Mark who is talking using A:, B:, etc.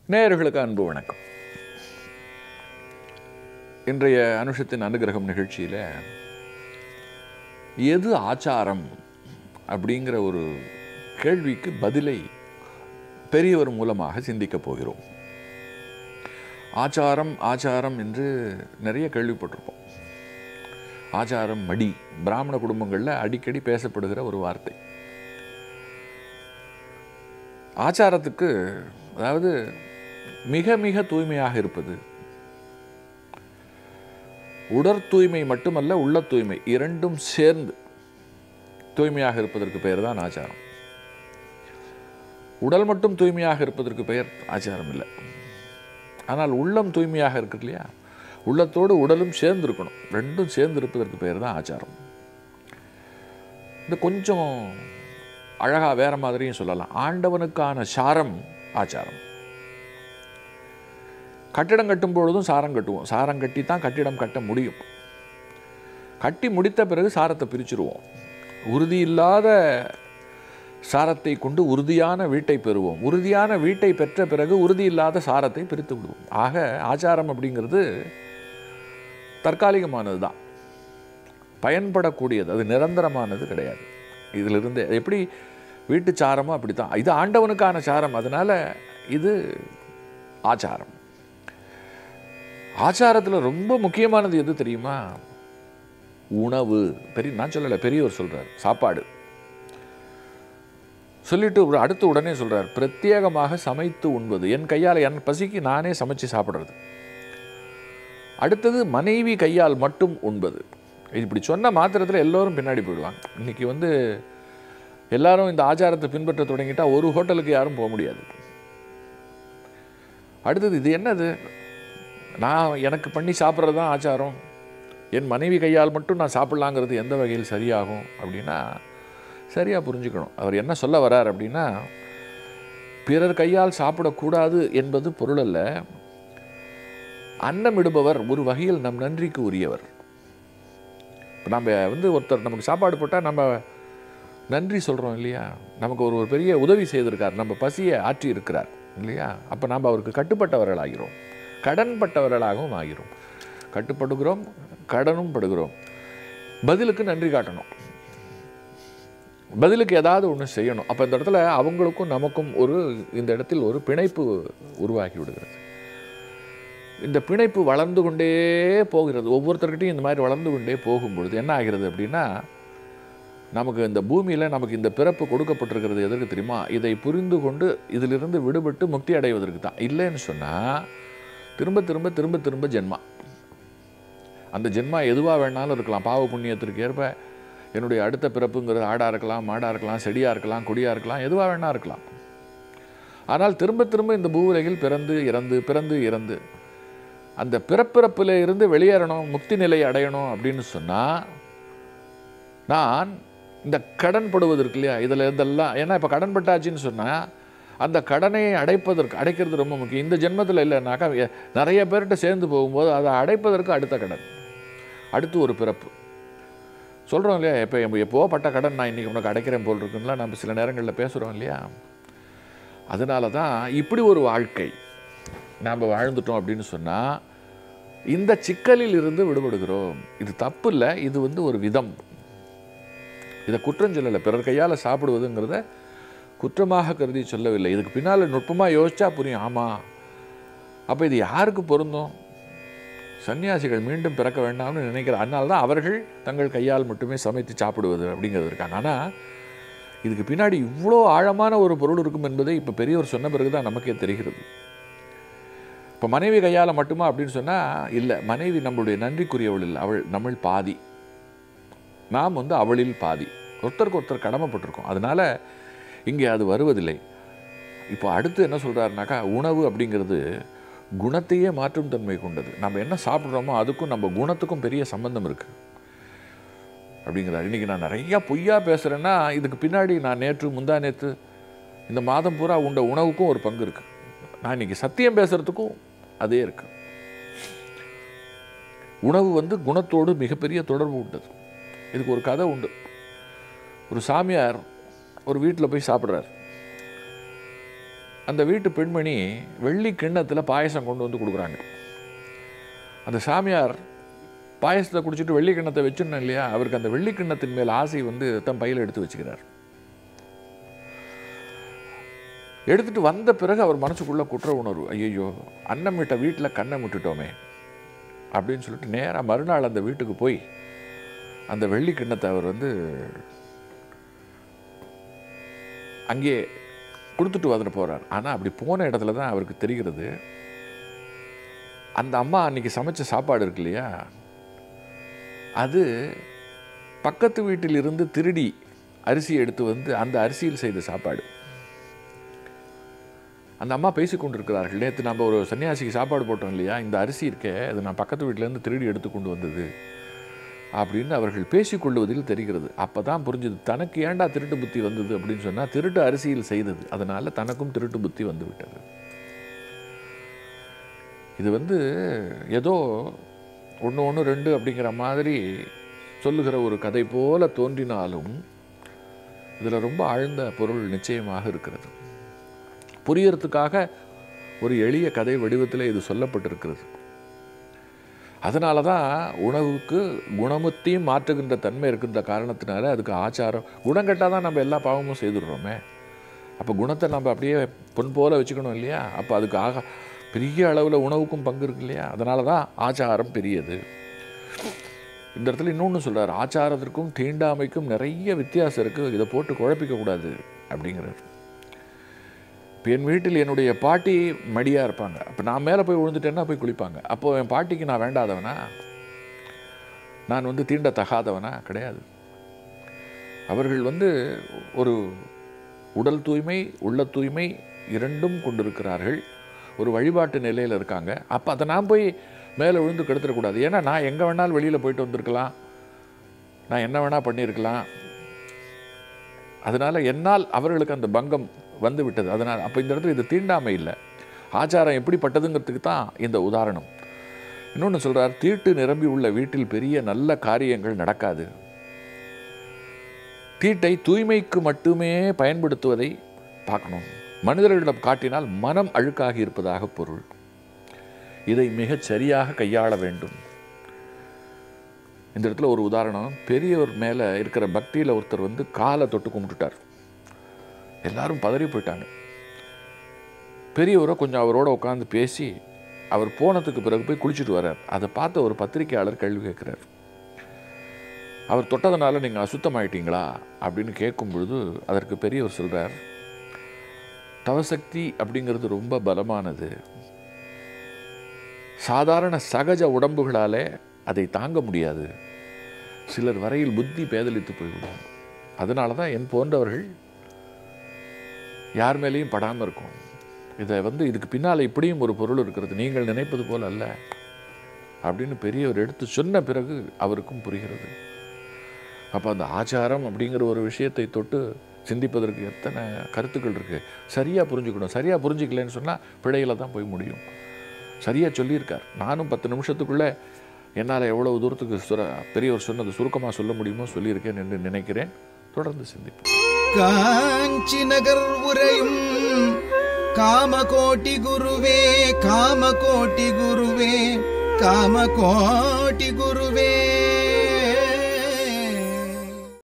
A: நேயர்களுக்கு அன்பு வணக்கம் இன்றைய அனுஷத்தின் அனுகிரகம் நிகழ்ச்சியில் எது ஆச்சாரம் அப்படிங்கிற ஒரு கேள்விக்கு பதிலை பெரியவர் மூலமாக சிந்திக்கப் போகிறோம் ஆச்சாரம் ஆச்சாரம் என்று நிறைய கேள்விப்பட்டிருப்போம் ஆச்சாரம் மடி பிராமண குடும்பங்களில் அடிக்கடி பேசப்படுகிற ஒரு வார்த்தை ஆச்சாரத்துக்கு அதாவது மிக மிக தூய்மையாக இருப்பது உடற் தூய்மை மட்டுமல்ல உள்ள தூய்மை இரண்டும் சேர்ந்து தூய்மையாக இருப்பதற்கு பெயர் தான் ஆச்சாரம் உடல் மட்டும் தூய்மையாக இருப்பதற்கு பெயர் ஆச்சாரம் இல்லை ஆனால் உள்ளம் தூய்மையாக இருக்கு இல்லையா உள்ளத்தோடு உடலும் சேர்ந்து இருக்கணும் ரெண்டும் சேர்ந்து இருப்பதற்கு பெயர் தான் ஆச்சாரம் இந்த கொஞ்சம் அழகாக வேற மாதிரியும் சொல்லலாம் ஆண்டவனுக்கான சாரம் ஆச்சாரம் கட்டிடம் கட்டும் பொழுதும் சாரம் கட்டுவோம் சாரம் கட்டி தான் கட்டிடம் கட்ட முடியும் கட்டி முடித்த பிறகு சாரத்தை பிரிச்சுருவோம் உறுதி இல்லாத சாரத்தை கொண்டு உறுதியான வீட்டை பெறுவோம் உறுதியான வீட்டை பெற்ற பிறகு உறுதி இல்லாத சாரத்தை பிரித்து விடுவோம் ஆக ஆச்சாரம் அப்படிங்கிறது தற்காலிகமானது தான் பயன்படக்கூடியது அது நிரந்தரமானது கிடையாது இதிலிருந்து எப்படி வீட்டு சாரமோ அப்படி தான் இது ஆண்டவனுக்கான சாரம் அதனால் இது ஆச்சாரம் ஆச்சாரத்தில் ரொம்ப முக்கியமானது எது தெரியுமா உணவு பெரிய நான் சொல்லலை பெரியவர் சொல்கிறார் சாப்பாடு சொல்லிட்டு ஒரு அடுத்து உடனே சொல்கிறார் பிரத்யேகமாக சமைத்து உண்பது என் கையால் என் பசிக்கு நானே சமைச்சு சாப்பிட்றது அடுத்தது மனைவி கையால் மட்டும் உண்பது இது இப்படி சொன்ன மாத்திரத்தில் எல்லோரும் பின்னாடி போயிடுவாங்க இன்றைக்கி வந்து எல்லாரும் இந்த ஆச்சாரத்தை பின்பற்ற தொடங்கிட்டா ஒரு ஹோட்டலுக்கு யாரும் போக முடியாது அடுத்தது இது என்னது நான் எனக்கு பண்ணி சாப்பிட்றது தான் ஆச்சாரம் என் மனைவி கையால் மட்டும் நான் சாப்பிட்லாங்கிறது எந்த வகையில் சரியாகும் அப்படின்னா சரியாக புரிஞ்சுக்கணும் அவர் என்ன சொல்ல வரார் அப்படின்னா பிறர் கையால் சாப்பிடக்கூடாது என்பது பொருள் அல்ல அன்னமிடுபவர் ஒரு வகையில் நம் நன்றிக்கு உரியவர் இப்போ நம்ம வந்து ஒருத்தர் நமக்கு சாப்பாடு போட்டால் நம்ம நன்றி சொல்கிறோம் இல்லையா நமக்கு ஒரு ஒரு பெரிய உதவி செய்திருக்கார் நம்ம பசியை ஆற்றி இருக்கிறார் இல்லையா அப்போ நாம் அவருக்கு கட்டுப்பட்டவர்களாகிறோம் கடன்பட்டவர்களாகவும் ஆகிறோம் கட்டுப்படுகிறோம் கடனும் படுகிறோம் பதிலுக்கு நன்றி காட்டணும் பதிலுக்கு ஏதாவது ஒன்று செய்யணும் அப்போ இந்த இடத்துல அவங்களுக்கும் நமக்கும் ஒரு இந்த இடத்தில் ஒரு பிணைப்பு உருவாக்கி விடுகிறது இந்த பிணைப்பு வளர்ந்து கொண்டே போகிறது ஒவ்வொருத்தர்கிட்டையும் இந்த மாதிரி வளர்ந்து கொண்டே போகும் பொழுது என்ன ஆகிறது அப்படின்னா நமக்கு இந்த பூமியில் நமக்கு இந்த பிறப்பு கொடுக்கப்பட்டிருக்கிறது எதற்கு தெரியுமா இதை புரிந்து கொண்டு இதிலிருந்து விடுபட்டு முக்தி அடைவதற்கு தான் இல்லைன்னு சொன்னால் திரும்ப திரும்ப திரும்ப திரும்ப ஜென்மா அந்த ஜென்மா எதுவாக வேணாலும் இருக்கலாம் பாவ புண்ணியத்திற்கு ஏற்ப என்னுடைய அடுத்த பிறப்புங்கிறது ஆடாக இருக்கலாம் மாடாக இருக்கலாம் செடியாக இருக்கலாம் கொடியாக இருக்கலாம் எதுவாக வேணா இருக்கலாம் ஆனால் திரும்ப திரும்ப இந்த பூவுலகில் பிறந்து இறந்து பிறந்து இறந்து அந்த பிறப்பிறப்பில் இருந்து வெளியேறணும் முக்தி நிலை அடையணும் அப்படின்னு சொன்னால் நான் இந்த கடன் படுவதற்கு இல்லையா இதில் இதெல்லாம் ஏன்னா இப்போ கடன் பட்டாச்சுன்னு சொன்னால் அந்த கடனை அடைப்பதற்கு அடைக்கிறது ரொம்ப முக்கியம் இந்த ஜென்மத்தில் இல்லைனாக்கா நிறைய பேர்கிட்ட சேர்ந்து போகும்போது அதை அடைப்பதற்கு அடுத்த கடன் அடுத்து ஒரு பிறப்பு சொல்கிறோம் இல்லையா எப்போ எப்போ பட்ட கடன் நான் இன்றைக்கி உனக்கு அடைக்கிறேன் போல் இருக்குன்னா நம்ம சில நேரங்களில் பேசுகிறோம் இல்லையா அதனால தான் இப்படி ஒரு வாழ்க்கை நாம் வாழ்ந்துட்டோம் அப்படின்னு சொன்னால் இந்த சிக்கலில் இருந்து விடுபடுகிறோம் இது தப்பு இல்லை இது வந்து ஒரு விதம் இதை குற்றம் சொல்லலை பிறர் கையால் சாப்பிடுவதுங்கிறத குற்றமாக கருதி சொல்லவில்லை இதுக்கு பின்னால் நுட்பமாக யோசிச்சா புரியும் ஆமாம் அப்போ இது யாருக்கு பொருந்தும் சன்னியாசிகள் மீண்டும் பிறக்க வேண்டாம்னு நினைக்கிற அதனால தான் அவர்கள் தங்கள் கையால் மட்டுமே சமைத்து சாப்பிடுவது அப்படிங்கிறது இருக்காங்க ஆனால் இதுக்கு பின்னாடி இவ்வளோ ஆழமான ஒரு பொருள் இருக்கும் என்பதை இப்போ பெரியவர் சொன்ன பிறகு தான் நமக்கே தெரிகிறது இப்போ மனைவி கையால் மட்டுமா அப்படின்னு சொன்னால் இல்லை மனைவி நம்மளுடைய நன்றிக்குரியவள் இல்லை அவள் நம்மள் பாதி நாம் வந்து அவளில் பாதி ஒருத்தருக்கு ஒருத்தர் கடமைப்பட்டிருக்கோம் அதனால் இங்கே அது வருவதில்லை இப்போ அடுத்து என்ன சொல்கிறாருனாக்கா உணவு அப்படிங்கிறது குணத்தையே மாற்றும் தன்மை கொண்டது நம்ம என்ன சாப்பிட்றோமோ அதுக்கும் நம்ம குணத்துக்கும் பெரிய சம்பந்தம் இருக்குது அப்படிங்கிறார் இன்றைக்கி நான் நிறையா பொய்யா பேசுகிறேன்னா இதுக்கு பின்னாடி நான் நேற்று முந்தா நேற்று இந்த மாதம் பூரா உண்ட உணவுக்கும் ஒரு பங்கு இருக்குது நான் இன்றைக்கி சத்தியம் பேசுகிறதுக்கும் அதே இருக்குது உணவு வந்து குணத்தோடு மிகப்பெரிய தொடர்பு உண்டது இதுக்கு ஒரு கதை உண்டு ஒரு சாமியார் ஒரு வீட்டில் போய் சாப்பிட்றாரு அந்த வீட்டு பெண்மணி வெள்ளி கிண்ணத்தில் பாயசம் கொண்டு வந்து கொடுக்குறாங்க அந்த சாமியார் பாயசத்தை குடிச்சிட்டு வெள்ளி கிண்ணத்தை வச்சிடணும் இல்லையா அவருக்கு அந்த வெள்ளி கிண்ணத்தின் மேல் ஆசை வந்து தன் பையில் எடுத்து வச்சுக்கிறார் எடுத்துட்டு வந்த பிறகு அவர் மனசுக்குள்ள குற்ற உணர்வு ஐயோ அன்னம் விட்ட வீட்டில் கண்ணை விட்டுட்டோமே அப்படின்னு சொல்லிட்டு நேராக மறுநாள் அந்த வீட்டுக்கு போய் அந்த வெள்ளி கிண்ணத்தை அவர் வந்து அங்கே கொடுத்துட்டு வந்துட்டு போகிறார் ஆனால் அப்படி போன இடத்துல தான் அவருக்கு தெரிகிறது அந்த அம்மா அன்னைக்கு சமைச்ச சாப்பாடு இருக்கு இல்லையா அது பக்கத்து வீட்டில் இருந்து திருடி அரிசி எடுத்து வந்து அந்த அரிசியில் செய்த சாப்பாடு அந்த அம்மா பேசி கொண்டிருக்கிறார்கள் நேற்று நம்ம ஒரு சன்னியாசிக்கு சாப்பாடு போட்டோம் இல்லையா இந்த அரிசி இருக்கே அது நான் பக்கத்து வீட்டிலேருந்து திருடி எடுத்து கொண்டு வந்தது அப்படின்னு அவர்கள் பேசிக்கொள்வதில் தெரிகிறது அப்போ தான் புரிஞ்சுது தனக்கு ஏன்டா திருட்டு புத்தி வந்தது அப்படின்னு சொன்னால் திருட்டு அரிசியில் செய்தது அதனால் தனக்கும் திருட்டு புத்தி வந்து விட்டது இது வந்து ஏதோ ஒன்று ஒன்று ரெண்டு அப்படிங்கிற மாதிரி சொல்லுகிற ஒரு கதை போல தோன்றினாலும் இதில் ரொம்ப ஆழ்ந்த பொருள் நிச்சயமாக இருக்கிறது புரியறதுக்காக ஒரு எளிய கதை வடிவத்தில் இது சொல்லப்பட்டிருக்கிறது அதனால தான் உணவுக்கு குணமுத்தையும் மாற்றுகின்ற தன்மை இருக்கின்ற காரணத்தினால அதுக்கு ஆச்சாரம் குணம் கெட்டால் தான் நம்ம எல்லா பாவமும் செய்துடுறோமே அப்போ குணத்தை நம்ம அப்படியே பொன் போல வச்சுக்கணும் இல்லையா அப்போ அதுக்கு ஆக பெரிய அளவில் உணவுக்கும் பங்கு இருக்கு இல்லையா அதனால தான் ஆச்சாரம் பெரியது இந்த இடத்துல இன்னொன்று சொல்கிறார் ஆச்சாரத்திற்கும் தீண்டாமைக்கும் நிறைய வித்தியாசம் இருக்குது இதை போட்டு குழப்பிக்க கூடாது அப்படிங்கிறார் இப்போ என் வீட்டில் என்னுடைய பாட்டி மடியாக இருப்பாங்க அப்போ நான் மேலே போய் விழுந்துட்டேன்னா போய் குளிப்பாங்க அப்போது என் பாட்டிக்கு நான் வேண்டாதவனா நான் வந்து தீண்டத்தகாதவனா கிடையாது அவர்கள் வந்து ஒரு உடல் தூய்மை உள்ள தூய்மை இரண்டும் கொண்டிருக்கிறார்கள் ஒரு வழிபாட்டு நிலையில் இருக்காங்க அப்போ அதை நான் போய் மேலே விழுந்து கெடுத்துடக்கூடாது ஏன்னா நான் எங்கே வேணாலும் வெளியில் போயிட்டு வந்திருக்கலாம் நான் என்ன வேணால் பண்ணியிருக்கலாம் அதனால் என்னால் அவர்களுக்கு அந்த பங்கம் வந்து விட்டது அதனால் அப்போ இந்த இடத்துல இது தீண்டாமை இல்லை ஆச்சாரம் எப்படிப்பட்டதுங்கிறதுக்கு தான் இந்த உதாரணம் இன்னொன்று சொல்கிறார் தீட்டு நிரம்பி உள்ள வீட்டில் பெரிய நல்ல காரியங்கள் நடக்காது தீட்டை தூய்மைக்கு மட்டுமே பயன்படுத்துவதை பார்க்கணும் மனிதர்களிடம் காட்டினால் மனம் அழுக்காகி இருப்பதாக பொருள் இதை மிகச் சரியாக கையாள வேண்டும் இந்த இடத்துல ஒரு உதாரணம் பெரியவர் மேலே இருக்கிற பக்தியில் ஒருத்தர் வந்து காலை தொட்டு கும்பிட்டுட்டார் எல்லாரும் பதறி போயிட்டாங்க பெரியவரை கொஞ்சம் அவரோட உட்காந்து பேசி அவர் போனதுக்கு பிறகு போய் குளிச்சுட்டு வர்றார் அதை பார்த்த ஒரு பத்திரிக்கையாளர் கேள்வி கேட்குறார் அவர் தொட்டதுனால நீங்கள் அசுத்தமாயிட்டீங்களா அப்படின்னு கேட்கும் பொழுது அதற்கு பெரியவர் சொல்கிறார் தவசக்தி அப்படிங்கிறது ரொம்ப பலமானது சாதாரண சகஜ உடம்புகளாலே அதை தாங்க முடியாது சிலர் வரையில் புத்தி பேதலித்து போய்விடும் அதனால தான் என் போன்றவர்கள் யார் மேலேயும் படாமல் இருக்கும் இதை வந்து இதுக்கு பின்னால் இப்படியும் ஒரு பொருள் இருக்கிறது நீங்கள் நினைப்பது போல் அல்ல அப்படின்னு பெரியவர் எடுத்து சொன்ன பிறகு அவருக்கும் புரிகிறது அப்போ அந்த ஆச்சாரம் அப்படிங்கிற ஒரு விஷயத்தை தொட்டு சிந்திப்பதற்கு எத்தனை கருத்துக்கள் இருக்குது சரியாக புரிஞ்சுக்கணும் சரியாக புரிஞ்சிக்கலன்னு சொன்னால் பிழையில் தான் போய் முடியும் சரியாக சொல்லியிருக்கார் நானும் பத்து நிமிஷத்துக்குள்ளே என்னால் எவ்வளவு தூரத்துக்கு சுர பெரியவர் சொன்னது சுருக்கமாக சொல்ல முடியுமோ சொல்லியிருக்கேன் என்று நினைக்கிறேன் தொடர்ந்து சிந்திப்போம்
B: காஞ்சி நகர் உரையும் காமகோட்டி குருவே காமகோட்டி குருவே காமகோட்டி குரு